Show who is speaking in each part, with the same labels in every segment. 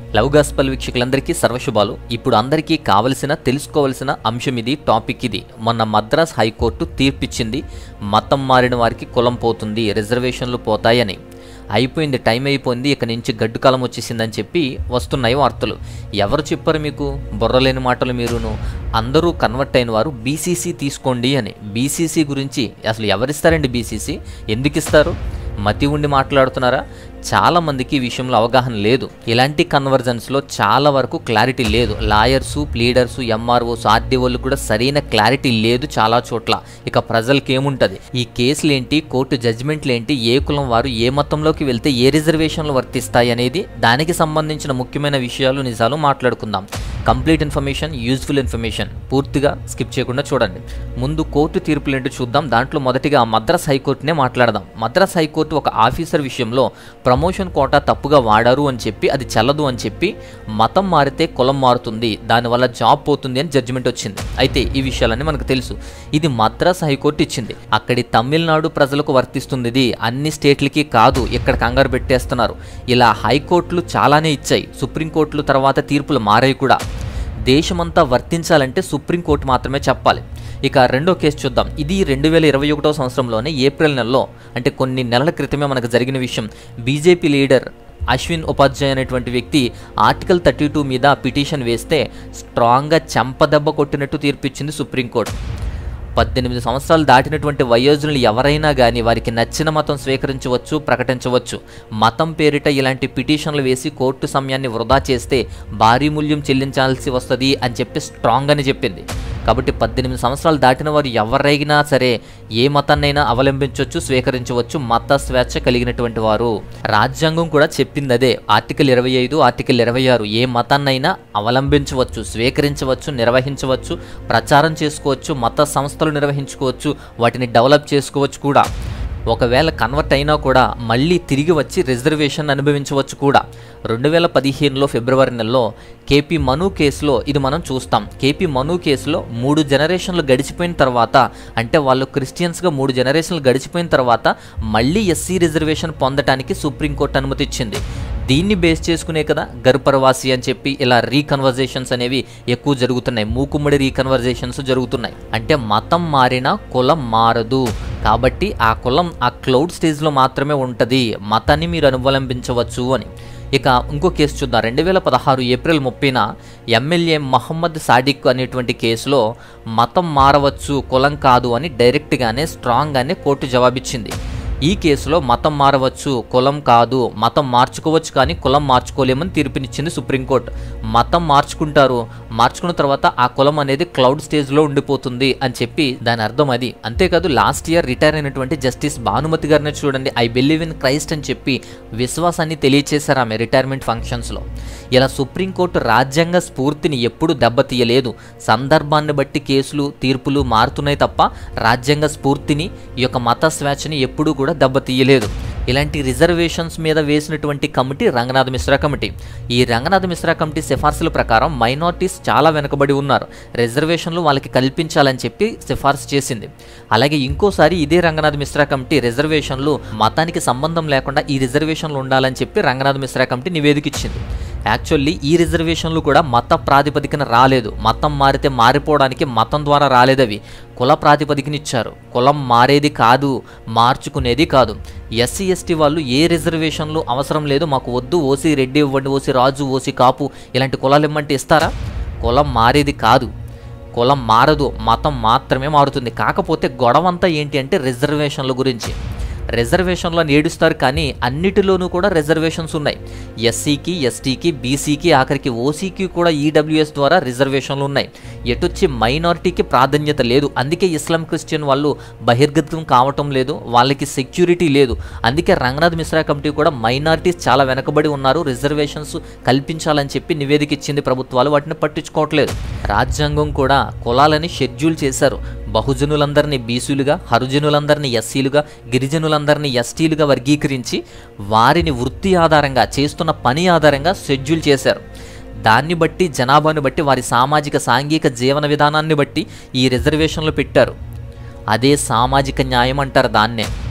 Speaker 1: love gospel వీక్షకులందరికీ సర్వశుభాలు ఇప్పుడు అందరికీ కావలసిన తెలుసుకోవలసిన అంశం ఇది టాపిక్ ఇది మొన్న మద్రాస్ హైకోర్టు తీర్పిచ్చింది మతం మారిన వారికి కులం పోతుంది రిజర్వేషన్లు పోతాయని అయిపోయింది టైం అయిపోయింది ఇక నుంచి గడ్డు కాలం వచ్చేసిందని చెప్పి వస్తున్నాయి వార్తలు ఎవరు చెప్పారు మీకు బుర్రలేని మాటలు మీరును అందరూ కన్వర్ట్ అయిన వారు బీసీసీ తీసుకోండి అని బీసీసీ గురించి అసలు ఎవరిస్తారండి బీసీసీ ఎందుకు ఇస్తారు మతి ఉండి మాట్లాడుతున్నారా చాలా మందికి ఈ విషయంలో అవగాహన లేదు ఇలాంటి కన్వర్జన్స్లో చాలా వరకు క్లారిటీ లేదు లాయర్సు ప్లీడర్స్ ఎంఆర్ఓస్ ఆర్డీఓలు కూడా సరైన క్లారిటీ లేదు చాలా చోట్ల ఇక ప్రజలకి ఏముంటుంది ఈ కేసులు ఏంటి కోర్టు జడ్జిమెంట్లు ఏంటి ఏ కులం వారు ఏ మతంలోకి వెళ్తే ఏ రిజర్వేషన్లు వర్తిస్తాయి అనేది దానికి సంబంధించిన ముఖ్యమైన విషయాలు నిజాలు మాట్లాడుకుందాం కంప్లీట్ ఇన్ఫర్మేషన్ యూజ్ఫుల్ ఇన్ఫర్మేషన్ పూర్తిగా స్కిప్ చేయకుండా చూడండి ముందు కోర్టు తీర్పులు ఏంటో చూద్దాం దాంట్లో మొదటిగా మద్రాస్ హైకోర్టునే మాట్లాడదాం మద్రాస్ హైకోర్టు ఒక ఆఫీసర్ విషయంలో ప్రమోషన్ కోటా తప్పుగా వాడారు అని చెప్పి అది చెల్లదు అని చెప్పి మతం మారితే కులం మారుతుంది దానివల్ల జాబ్ పోతుంది అని జడ్జిమెంట్ వచ్చింది అయితే ఈ విషయాలన్నీ మనకు తెలుసు ఇది మద్రాస్ హైకోర్టు ఇచ్చింది అక్కడి తమిళనాడు ప్రజలకు వర్తిస్తుంది ఇది అన్ని స్టేట్లకి కాదు ఇక్కడ కంగారు పెట్టేస్తున్నారు ఇలా హైకోర్టులు చాలానే ఇచ్చాయి సుప్రీంకోర్టులు తర్వాత తీర్పులు మారాయి కూడా దేశమంతా వర్తించాలంటే సుప్రీంకోర్టు మాత్రమే చెప్పాలి ఇక రెండో కేసు చూద్దాం ఇది రెండు వేల ఇరవై ఒకటో సంవత్సరంలోనే ఏప్రిల్ నెలలో అంటే కొన్ని నెలల క్రితమే మనకు జరిగిన విషయం బీజేపీ లీడర్ అశ్విన్ ఉపాధ్యాయ్ అనేటువంటి వ్యక్తి ఆర్టికల్ థర్టీ టూ మీద పిటిషన్ వేస్తే స్ట్రాంగ్గా చెంపదెబ్బ కొట్టినట్టు తీర్పిచ్చింది సుప్రీంకోర్టు పద్దెనిమిది సంవత్సరాలు దాటినటువంటి వయోజనులు ఎవరైనా కానీ వారికి నచ్చిన మతం స్వీకరించవచ్చు ప్రకటించవచ్చు మతం పేరిట ఇలాంటి పిటిషన్లు వేసి కోర్టు సమయాన్ని వృధా చేస్తే భారీ మూల్యం చెల్లించాల్సి వస్తుంది అని చెప్పి స్ట్రాంగ్ అని చెప్పింది కాబట్టి పద్దెనిమిది సంవత్సరాలు దాటిన వారు ఎవరైనా సరే ఏ మతాన్నైనా అవలంబించవచ్చు స్వీకరించవచ్చు మత స్వేచ్ఛ కలిగినటువంటి వారు రాజ్యాంగం కూడా చెప్పింది అదే ఆర్టికల్ ఇరవై ఐదు ఆర్టికల్ ఇరవై ఆరు ఏ మతాన్నైనా అవలంబించవచ్చు స్వీకరించవచ్చు నిర్వహించవచ్చు ప్రచారం చేసుకోవచ్చు మత సంస్థలు నిర్వహించుకోవచ్చు వాటిని డెవలప్ చేసుకోవచ్చు కూడా ఒకవేళ కన్వర్ట్ అయినా కూడా మళ్ళీ తిరిగి వచ్చి రిజర్వేషన్ అనుభవించవచ్చు కూడా రెండు వేల పదిహేనులో ఫిబ్రవరి నెలలో కేపీ మను కేసులో ఇది మనం చూస్తాం కేపీ మను కేసులో మూడు జనరేషన్లు గడిచిపోయిన తర్వాత అంటే వాళ్ళు క్రిస్టియన్స్గా మూడు జనరేషన్లు గడిచిపోయిన తర్వాత మళ్ళీ ఎస్సీ రిజర్వేషన్ పొందటానికి సుప్రీంకోర్టు అనుమతి ఇచ్చింది దీన్ని బేస్ చేసుకునే కదా గర్భరవాసి అని చెప్పి ఇలా రీకన్వర్జేషన్స్ అనేవి ఎక్కువ జరుగుతున్నాయి మూకుమ్మడి రీకన్వర్జేషన్స్ జరుగుతున్నాయి అంటే మతం మారినా కులం మారదు కాబట్టి ఆ కులం ఆ క్లౌడ్ స్టేజ్లో మాత్రమే ఉంటుంది మతాన్ని మీరు అనువలంబించవచ్చు అని ఇక ఇంకో కేసు చూద్దాం రెండు వేల పదహారు ఏప్రిల్ ముప్పైన ఎమ్మెల్యే మహమ్మద్ సాడిక్ అనేటువంటి కేసులో మతం మారవచ్చు కులం కాదు అని డైరెక్ట్గానే స్ట్రాంగ్గానే కోర్టు జవాబిచ్చింది ఈ కేసులో మతం మారవచ్చు కులం కాదు మతం మార్చుకోవచ్చు కానీ కులం మార్చుకోలేమని తీర్పునిచ్చింది సుప్రీంకోర్టు మతం మార్చుకుంటారు మార్చుకున్న తర్వాత ఆ కులం అనేది క్లౌడ్ స్టేజ్లో ఉండిపోతుంది అని చెప్పి దాని అర్థం అది అంతేకాదు లాస్ట్ ఇయర్ రిటైర్ అయినటువంటి జస్టిస్ భానుమతి గారిని చూడండి ఐ బిలీవ్ ఇన్ క్రైస్ట్ అని చెప్పి విశ్వాసాన్ని తెలియచేశారు ఆమె రిటైర్మెంట్ ఫంక్షన్స్లో ఇలా సుప్రీంకోర్టు రాజ్యాంగ స్ఫూర్తిని ఎప్పుడు దెబ్బతీయలేదు సందర్భాన్ని బట్టి కేసులు తీర్పులు మారుతున్నాయి తప్ప రాజ్యాంగ స్ఫూర్తిని ఈ యొక్క మత స్వేచ్ఛని ఎప్పుడూ కూడా దెబ్బతీయలేదు ఇలాంటి రిజర్వేషన్స్ మీద వేసినటువంటి కమిటీ రంగనాథ్ మిశ్రా కమిటీ ఈ రంగనాథ్ మిశ్రా కమిటీ సిఫార్సుల ప్రకారం మైనార్టీస్ చాలా వెనుకబడి ఉన్నారు రిజర్వేషన్లు వాళ్ళకి కల్పించాలని చెప్పి సిఫార్సు చేసింది అలాగే ఇంకోసారి ఇదే రంగనాథ్ మిశ్రా కమిటీ రిజర్వేషన్లు మతానికి సంబంధం లేకుండా ఈ రిజర్వేషన్లు ఉండాలని చెప్పి రంగనాథ్ మిశ్రా కమిటీ నివేదిక ఇచ్చింది యాక్చువల్లీ ఈ రిజర్వేషన్లు కూడా మత ప్రాతిపదికన రాలేదు మతం మారితే మారిపోవడానికి మతం ద్వారా రాలేదవి కుల ప్రాతిపదికన ఇచ్చారు కులం మారేది కాదు మార్చుకునేది కాదు ఎస్సీ ఎస్టీ వాళ్ళు ఏ రిజర్వేషన్లు అవసరం లేదు మాకు వద్దు ఓసీ రెడ్డి ఇవ్వండి ఓసీ రాజు ఓసీ కాపు ఇలాంటి కులాలు ఇమ్మంటే ఇస్తారా కులం మారేది కాదు కులం మారదు మతం మాత్రమే మారుతుంది కాకపోతే గొడవంతా ఏంటి అంటే రిజర్వేషన్ల గురించి రిజర్వేషన్లో ఏడుస్తారు కానీ అన్నిటిలోనూ కూడా రిజర్వేషన్స్ ఉన్నాయి ఎస్సీకి ఎస్టీకి బీసీకి ఆఖరికి ఓసీకి కూడా ఈడబ్ల్యూఎస్ ద్వారా రిజర్వేషన్లు ఉన్నాయి ఎటొచ్చి మైనారిటీకి ప్రాధాన్యత లేదు అందుకే ఇస్లాం క్రిస్టియన్ వాళ్ళు బహిర్గతం కావటం లేదు వాళ్ళకి సెక్యూరిటీ లేదు అందుకే రంగనాథ్ మిశ్రా కమిటీ కూడా మైనారిటీస్ చాలా వెనకబడి ఉన్నారు రిజర్వేషన్స్ కల్పించాలని చెప్పి నివేదిక ఇచ్చింది ప్రభుత్వాలు వాటిని పట్టించుకోవట్లేదు రాజ్యాంగం కూడా కులాలని షెడ్యూల్ చేశారు బహుజనులందరినీ బీసీలుగా హరిజనులందరినీ ఎస్సీలుగా గిరిజనులందరినీ ఎస్టీలుగా వర్గీకరించి వారిని వృత్తి ఆధారంగా చేస్తున్న పని ఆధారంగా షెడ్యూల్ చేశారు దాన్ని బట్టి జనాభాను బట్టి వారి సామాజిక సాంఘిక జీవన విధానాన్ని బట్టి ఈ రిజర్వేషన్లు పెట్టారు అదే సామాజిక న్యాయం అంటారు దాన్నే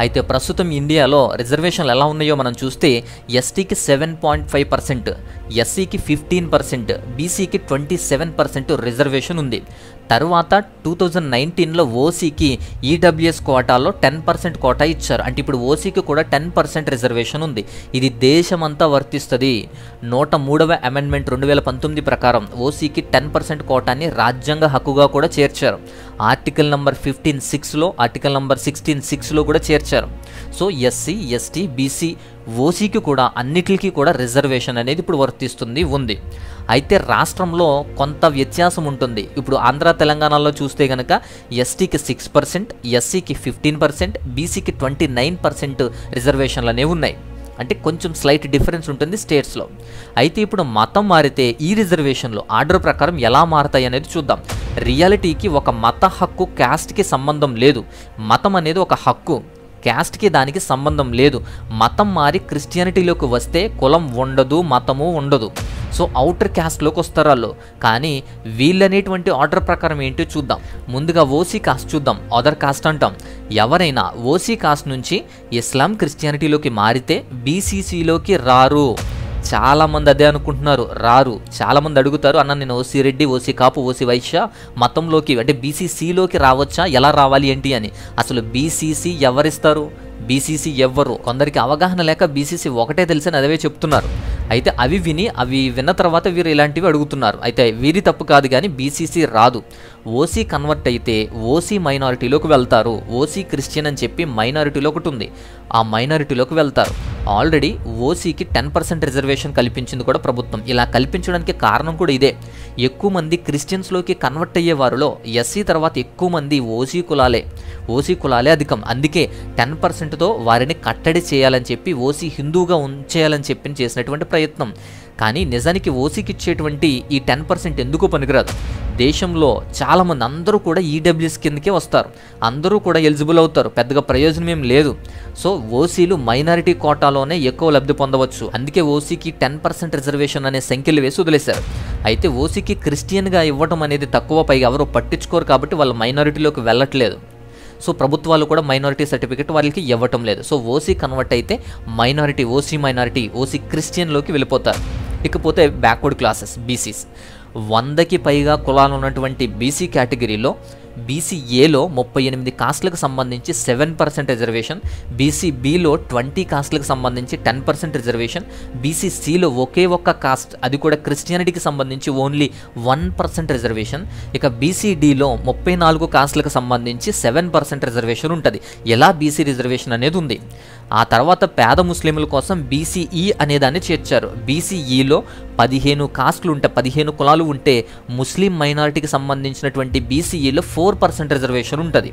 Speaker 1: అయితే ప్రస్తుతం ఇండియాలో రిజర్వేషన్లు ఎలా ఉన్నాయో మనం చూస్తే ఎస్టీకి సెవెన్ పాయింట్ ఫైవ్ పర్సెంట్ ఎస్సీకి ఫిఫ్టీన్ పర్సెంట్ బీసీకి ట్వంటీ సెవెన్ పర్సెంట్ రిజర్వేషన్ ఉంది తర్వాత టూ థౌజండ్ నైన్టీన్లో ఓసీకి ఈడబ్ల్యూఎస్ కోటాలో టెన్ పర్సెంట్ కోటా ఇచ్చారు అంటే ఇప్పుడు ఓసీకి కూడా టెన్ పర్సెంట్ రిజర్వేషన్ ఉంది ఇది దేశమంతా వర్తిస్తుంది నూట మూడవ అమెండ్మెంట్ రెండు వేల పంతొమ్మిది ప్రకారం ఓసీకి టెన్ పర్సెంట్ కోటాని రాజ్యాంగ హక్కుగా కూడా చేర్చారు ఆర్టికల్ నంబర్ ఫిఫ్టీన్ సిక్స్లో ఆర్టికల్ నంబర్ సిక్స్టీన్ సిక్స్లో కూడా చేర్చారు సో ఎస్సీ ఎస్టీ బీసీ ఓసీకి కూడా అన్నిటికీ కూడా రిజర్వేషన్ అనేది ఇప్పుడు వర్తిస్తుంది ఉంది అయితే రాష్ట్రంలో కొంత వ్యత్యాసం ఉంటుంది ఇప్పుడు ఆంధ్ర తెలంగాణలో చూస్తే కనుక ఎస్టీకి సిక్స్ పర్సెంట్ ఎస్సీకి ఫిఫ్టీన్ పర్సెంట్ బీసీకి ట్వంటీ నైన్ పర్సెంట్ రిజర్వేషన్లు అనేవి ఉన్నాయి అంటే కొంచెం స్లైట్ డిఫరెన్స్ ఉంటుంది స్టేట్స్లో అయితే ఇప్పుడు మతం మారితే ఈ రిజర్వేషన్లు ఆర్డర్ ప్రకారం ఎలా మారతాయి అనేది చూద్దాం రియాలిటీకి ఒక మత హక్కు క్యాస్ట్కి సంబంధం లేదు మతం అనేది ఒక హక్కు క్యాస్ట్కి దానికి సంబంధం లేదు మతం మారి క్రిస్టియానిటీలోకి వస్తే కులం ఉండదు మతము ఉండదు సో అవుటర్ క్యాస్ట్లోకి వస్తారు వాళ్ళు కానీ వీళ్ళనేటువంటి ఆర్డర్ ప్రకారం ఏంటో చూద్దాం ముందుగా ఓసీ కాస్ట్ చూద్దాం అదర్ కాస్ట్ అంటాం ఎవరైనా ఓసీ కాస్ట్ నుంచి ఇస్లాం క్రిస్టియానిటీలోకి మారితే బీసీసీలోకి రారు చాలామంది అదే అనుకుంటున్నారు రారు చాలామంది అడుగుతారు అన్న నేను OC Reddy OC Kapu OC Vaishya మతంలోకి అంటే బీసీసీలోకి రావచ్చా ఎలా రావాలి ఏంటి అని అసలు బీసీసీ ఎవరిస్తారు బీసీసీ ఎవ్వరు కొందరికి అవగాహన లేక బీసీసీ ఒకటే తెలిసని అదే చెప్తున్నారు అయితే అవి విని అవి విన్న తర్వాత వీరు ఇలాంటివి అడుగుతున్నారు అయితే వీరి తప్పు కాదు కానీ బీసీసీ రాదు ఓసీ కన్వర్ట్ అయితే ఓసీ మైనారిటీలోకి వెళ్తారు ఓసీ క్రిస్టియన్ అని చెప్పి మైనారిటీలో ఒకటి ఉంది ఆ మైనారిటీలోకి వెళ్తారు ఆల్రెడీ ఓసీకి టెన్ పర్సెంట్ రిజర్వేషన్ కల్పించింది కూడా ప్రభుత్వం ఇలా కల్పించడానికి కారణం కూడా ఇదే ఎక్కువ మంది క్రిస్టియన్స్లోకి కన్వర్ట్ అయ్యే వారిలో ఎస్సీ తర్వాత ఎక్కువ మంది ఓసీ కులాలే ఓసీ కులాలే అధికం అందుకే టెన్ పర్సెంట్తో వారిని కట్టడి చేయాలని చెప్పి ఓసీ హిందూగా ఉంచేయాలని చెప్పి చేసినటువంటి ప్రయత్నం కానీ నిజానికి ఓసీకి ఇచ్చేటువంటి ఈ టెన్ పర్సెంట్ ఎందుకు పనికిరాదు దేశంలో చాలామంది అందరూ కూడా ఈడబ్ల్యూఎస్ కిందకే వస్తారు అందరూ కూడా ఎలిజిబుల్ అవుతారు పెద్దగా ప్రయోజనం ఏం లేదు సో ఓసీలు మైనారిటీ కోటాలోనే ఎక్కువ లబ్ధి పొందవచ్చు అందుకే ఓసీకి టెన్ పర్సెంట్ రిజర్వేషన్ అనే సంఖ్యలు వేసి వదిలేశారు అయితే ఓసీకి క్రిస్టియన్గా ఇవ్వడం అనేది తక్కువ పైగా ఎవరు పట్టించుకోరు కాబట్టి వాళ్ళు మైనారిటీలోకి వెళ్ళట్లేదు సో ప్రభుత్వాలు కూడా మైనారిటీ సర్టిఫికేట్ వాళ్ళకి ఇవ్వటం లేదు సో ఓసీ కన్వర్ట్ అయితే మైనారిటీ ఓసీ మైనారిటీ ఓసీ క్రిస్టియన్లోకి వెళ్ళిపోతారు ఇకపోతే బ్యాక్వర్డ్ క్లాసెస్ బీసీస్ వందకి పైగా కులాలు ఉన్నటువంటి బీసీ కేటగిరీలో బీసీఏలో ముప్పై ఎనిమిది కాస్ట్లకు సంబంధించి సెవెన్ పర్సెంట్ రిజర్వేషన్ బీసీబీలో ట్వంటీ కాస్ట్లకు సంబంధించి టెన్ పర్సెంట్ రిజర్వేషన్ బీసీసీలో ఒకే ఒక్క కాస్ట్ అది కూడా క్రిస్టియానిటీకి సంబంధించి ఓన్లీ వన్ పర్సెంట్ రిజర్వేషన్ ఇక బీసీడీలో ముప్పై నాలుగు కాస్ట్లకు సంబంధించి సెవెన్ పర్సెంట్ రిజర్వేషన్ ఉంటుంది ఎలా బీసీ రిజర్వేషన్ అనేది ఉంది ఆ తర్వాత పేద ముస్లింల కోసం బీసీఈ అనేదాన్ని చేర్చారు బీసీఈలో పదిహేను కాస్ట్లు ఉంటే పదిహేను కులాలు ఉంటే ముస్లిం మైనారిటీకి సంబంధించినటువంటి బీసీఈలో ఫోర్ పర్సెంట్ రిజర్వేషన్ ఉంటుంది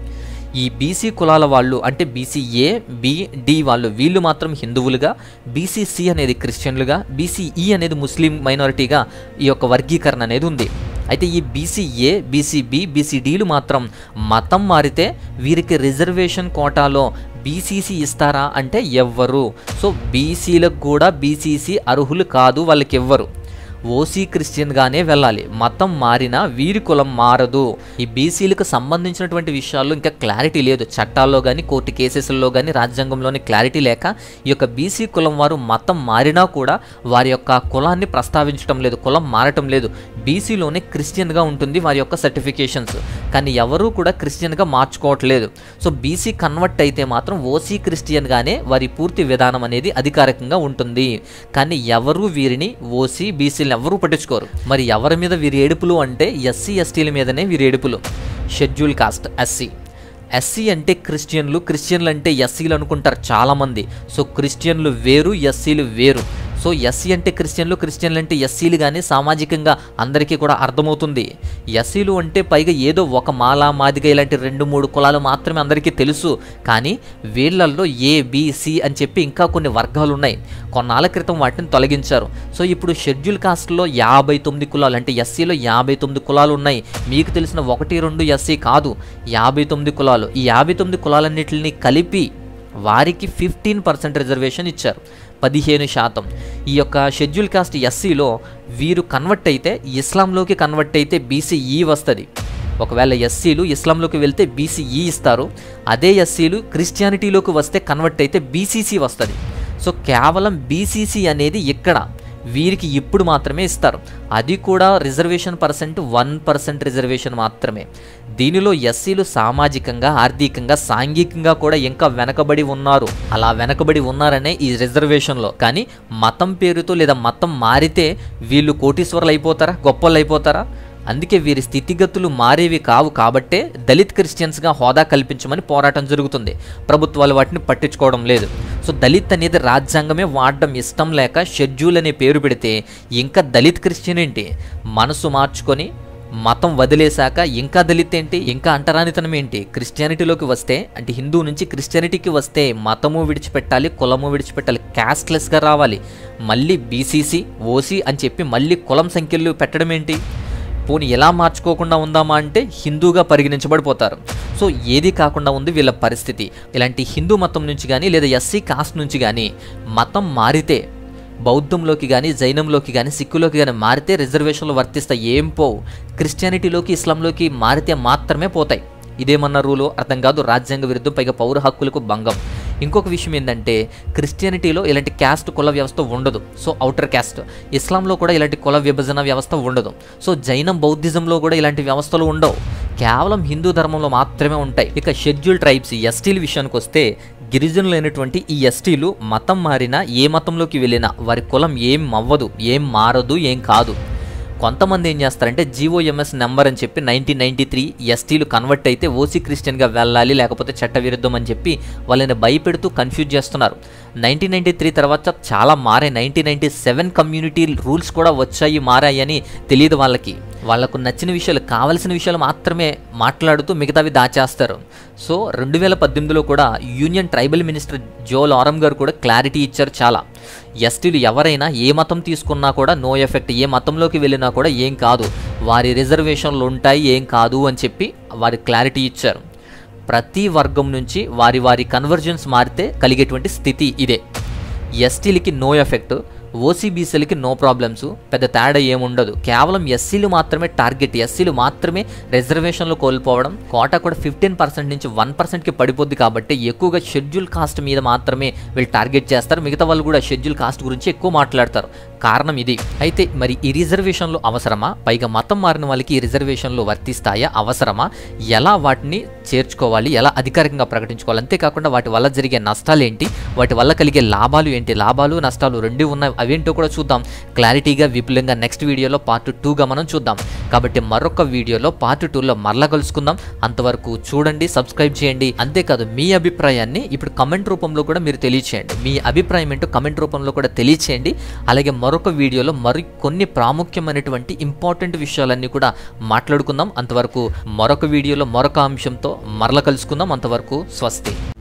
Speaker 1: ఈ బీసీ కులాల వాళ్ళు అంటే బీసీఏ బి డి వాళ్ళు వీళ్ళు మాత్రం హిందువులుగా బీసీసీ అనేది క్రిస్టియన్లుగా బీసీఈ అనేది ముస్లిం మైనారిటీగా ఈ యొక్క వర్గీకరణ అనేది ఉంది అయితే ఈ బీసీఏ బీసీబీ బీసీడీలు మాత్రం మతం మారితే వీరికి రిజర్వేషన్ కోటాలో బీసీసీ ఇస్తారా అంటే ఎవ్వరు సో బీసీలకు కూడా బీసీసీ అర్హులు కాదు వాళ్ళకి ఎవ్వరు ఓసీ క్రిస్టియన్గానే వెళ్ళాలి మతం మారినా వీరి కులం మారదు ఈ బీసీలకు సంబంధించినటువంటి విషయాల్లో ఇంకా క్లారిటీ లేదు చట్టాల్లో కానీ కోర్టు కేసెస్లో కానీ రాజ్యాంగంలోని క్లారిటీ లేక ఈ యొక్క బీసీ కులం వారు మతం మారినా కూడా వారి యొక్క కులాన్ని ప్రస్తావించడం లేదు కులం మారటం లేదు బీసీలోనే క్రిస్టియన్గా ఉంటుంది వారి యొక్క సర్టిఫికేషన్స్ కానీ ఎవరూ కూడా క్రిస్టియన్గా మార్చుకోవట్లేదు సో బీసీ కన్వర్ట్ అయితే మాత్రం ఓసీ క్రిస్టియన్గానే వారి పూర్తి విధానం అనేది అధికారికంగా ఉంటుంది కానీ ఎవరు వీరిని ఓసీ బీసీలను ఎవరూ పట్టించుకోరు మరి ఎవరి మీద వీరి ఏడుపులు అంటే ఎస్సీ ఎస్టీల మీదనే వీరి ఏడుపులు షెడ్యూల్ కాస్ట్ ఎస్సీ ఎస్సీ అంటే క్రిస్టియన్లు క్రిస్టియన్లు అంటే ఎస్సీలు అనుకుంటారు చాలామంది సో క్రిస్టియన్లు వేరు ఎస్సీలు వేరు సో ఎస్సీ అంటే క్రిస్టియన్లు క్రిస్టియన్లు అంటే ఎస్సీలు కానీ సామాజికంగా అందరికీ కూడా అర్థమవుతుంది ఎస్సీలు అంటే పైగా ఏదో ఒక మాల మాదిగ ఇలాంటి రెండు మూడు కులాలు మాత్రమే అందరికీ తెలుసు కానీ వీళ్ళల్లో ఏ బి, అని చెప్పి ఇంకా కొన్ని వర్గాలు ఉన్నాయి కొన్నాళ్ళ క్రితం వాటిని తొలగించారు సో ఇప్పుడు షెడ్యూల్ కాస్ట్లో యాభై తొమ్మిది కులాలు అంటే ఎస్సీలో యాభై తొమ్మిది కులాలు ఉన్నాయి మీకు తెలిసిన ఒకటి రెండు ఎస్సీ కాదు యాభై తొమ్మిది కులాలు ఈ యాభై తొమ్మిది కులాలన్నింటిని కలిపి వారికి ఫిఫ్టీన్ పర్సెంట్ రిజర్వేషన్ ఇచ్చారు పదిహేను శాతం ఈ యొక్క షెడ్యూల్ కాస్ట్ ఎస్సీలో వీరు కన్వర్ట్ అయితే ఇస్లాంలోకి కన్వర్ట్ అయితే బీసీఈ వస్తుంది ఒకవేళ ఎస్సీలు ఇస్లాంలోకి వెళ్తే బీసీఈ ఇస్తారు అదే ఎస్సీలు క్రిస్టియానిటీలోకి వస్తే కన్వర్ట్ అయితే బీసీసీ వస్తుంది సో కేవలం బీసీసీ అనేది ఇక్కడ వీరికి ఇప్పుడు మాత్రమే ఇస్తారు అది కూడా reservation percent one percent reservation మాత్రమే దీనిలో ఎస్సీలు సామాజికంగా ఆర్థికంగా సాంఘికంగా కూడా ఇంకా వెనకబడి ఉన్నారు అలా వెనకబడి ఉన్నారనే ఈ రిజర్వేషన్లో కానీ మతం పేరుతో లేదా మతం మారితే వీళ్ళు కోటీశ్వరులు అయిపోతారా గొప్పలు అయిపోతారా అందుకే వీరి స్థితిగతులు మారేవి కావు కాబట్టే దళిత్ క్రిస్టియన్స్గా హోదా కల్పించమని పోరాటం జరుగుతుంది ప్రభుత్వాలు వాటిని పట్టించుకోవడం లేదు సో దళిత్ అనేది రాజ్యాంగమే వాడడం ఇష్టం లేక షెడ్యూల్ అనే పేరు పెడితే ఇంకా దళిత్ క్రిస్టియన్ ఏంటి మనసు మార్చుకొని మతం వదిలేశాక ఇంకా దళిత్ ఏంటి ఇంకా అంటరానితనం ఏంటి క్రిస్టియానిటీలోకి వస్తే అంటే హిందూ నుంచి క్రిస్టియానిటీకి వస్తే మతము విడిచిపెట్టాలి కులము విడిచిపెట్టాలి క్యాస్ట్లెస్గా రావాలి మళ్ళీ బీసీసీ ఓసీ అని చెప్పి మళ్ళీ కులం సంఖ్యలు పెట్టడం ఏంటి పోనీ ఎలా మార్చుకోకుండా ఉందామా అంటే హిందూగా పరిగణించబడిపోతారు సో ఏది కాకుండా ఉంది వీళ్ళ పరిస్థితి ఇలాంటి హిందూ మతం నుంచి కానీ లేదా ఎస్సీ కాస్ట్ నుంచి కానీ మతం మారితే బౌద్ధంలోకి కానీ జైనంలోకి కానీ సిక్కులోకి కానీ మారితే రిజర్వేషన్లు వర్తిస్తాయి ఏం పోవు క్రిస్టియానిటీలోకి ఇస్లాంలోకి మారితే మాత్రమే పోతాయి ఇదేమన్న రూలు అర్థం కాదు రాజ్యాంగ విరుద్ధం పైగా పౌర హక్కులకు భంగం ఇంకొక విషయం ఏంటంటే క్రిస్టియానిటీలో ఇలాంటి క్యాస్ట్ కుల వ్యవస్థ ఉండదు సో అవుటర్ క్యాస్ట్ ఇస్లాంలో కూడా ఇలాంటి కుల విభజన వ్యవస్థ ఉండదు సో జైనం బౌద్ధిజంలో కూడా ఇలాంటి వ్యవస్థలు ఉండవు కేవలం హిందూ ధర్మంలో మాత్రమే ఉంటాయి ఇక షెడ్యూల్ ట్రైబ్స్ ఎస్టీల విషయానికి వస్తే గిరిజనులైనటువంటి ఈ ఎస్టీలు మతం మారినా ఏ మతంలోకి వెళ్ళినా వారి కులం ఏం అవ్వదు ఏం మారదు ఏం కాదు కొంతమంది ఏం చేస్తారంటే జీఓఎంఎస్ నెంబర్ అని చెప్పి నైన్టీన్ నైన్టీ త్రీ ఎస్టీలు కన్వర్ట్ అయితే ఓసీ క్రిస్టియన్గా వెళ్ళాలి లేకపోతే చట్టవిరుద్ధం అని చెప్పి వాళ్ళని భయపెడుతూ కన్ఫ్యూజ్ చేస్తున్నారు నైన్టీన్ నైన్టీ త్రీ తర్వాత చాలా మారాయి nineteen ninety seven community rules కూడా వచ్చాయి మారాయి అని తెలియదు వాళ్ళకి వాళ్ళకు నచ్చిన విషయాలు కావలసిన విషయాలు మాత్రమే మాట్లాడుతూ మిగతావి దాచేస్తారు సో రెండు వేల పద్దెనిమిదిలో కూడా union tribal minister Jual Oram గారు కూడా క్లారిటీ ఇచ్చారు చాలా ఎస్టీలు ఎవరైనా ఏ మతం తీసుకున్నా కూడా నో ఎఫెక్ట్ ఏ మతంలోకి వెళ్ళినా కూడా ఏం కాదు వారి రిజర్వేషన్లు ఉంటాయి ఏం కాదు అని చెప్పి వారి క్లారిటీ ఇచ్చారు ప్రతి వర్గం నుంచి వారి వారి కన్వర్జన్స్ మారితే కలిగేటువంటి స్థితి ఇదే ఎస్టీలకి నో ఎఫెక్ట్ ఓసీబీసీలకి నో ప్రాబ్లమ్స్ పెద్ద తేడా ఏముండదు కేవలం ఎస్సీలు మాత్రమే టార్గెట్ ఎస్సీలు మాత్రమే రిజర్వేషన్లు కోల్పోవడం కోటా కూడా ఫిఫ్టీన్ పర్సెంట్ నుంచి వన్ పర్సెంట్కి పడిపోద్ది కాబట్టి ఎక్కువగా షెడ్యూల్ కాస్ట్ మీద మాత్రమే వీళ్ళు టార్గెట్ చేస్తారు మిగతా వాళ్ళు కూడా షెడ్యూల్ కాస్ట్ గురించి ఎక్కువ మాట్లాడతారు కారణం ఇది అయితే మరి ఈ రిజర్వేషన్లు అవసరమా పైగా మతం మారిన వాళ్ళకి ఈ రిజర్వేషన్లు వర్తిస్తాయా అవసరమా ఎలా వాటిని చేర్చుకోవాలి ఎలా అధికారికంగా ప్రకటించుకోవాలి అంతేకాకుండా వాటి వల్ల జరిగే నష్టాలు ఏంటి వాటి వల్ల కలిగే లాభాలు ఏంటి లాభాలు నష్టాలు రెండు ఉన్నాయి అవేంటో కూడా చూద్దాం క్లారిటీగా విపులంగా నెక్స్ట్ వీడియోలో పార్ట్ టూగా మనం చూద్దాం కాబట్టి మరొక వీడియోలో పార్ట్ టూలో మరలా కలుసుకుందాం అంతవరకు చూడండి సబ్స్క్రైబ్ చేయండి అంతేకాదు మీ అభిప్రాయాన్ని ఇప్పుడు కమెంట్ రూపంలో కూడా మీరు తెలియచేయండి మీ అభిప్రాయం ఏంటో కమెంట్ రూపంలో కూడా తెలియచేయండి అలాగే మరొక వీడియోలో మరి కొన్ని ప్రాముఖ్యమైనటువంటి ఇంపార్టెంట్ విషయాలన్నీ కూడా మాట్లాడుకుందాం అంతవరకు మరొక వీడియోలో మరొక అంశంతో మరల కలుసుకుందాం అంతవరకు స్వస్తి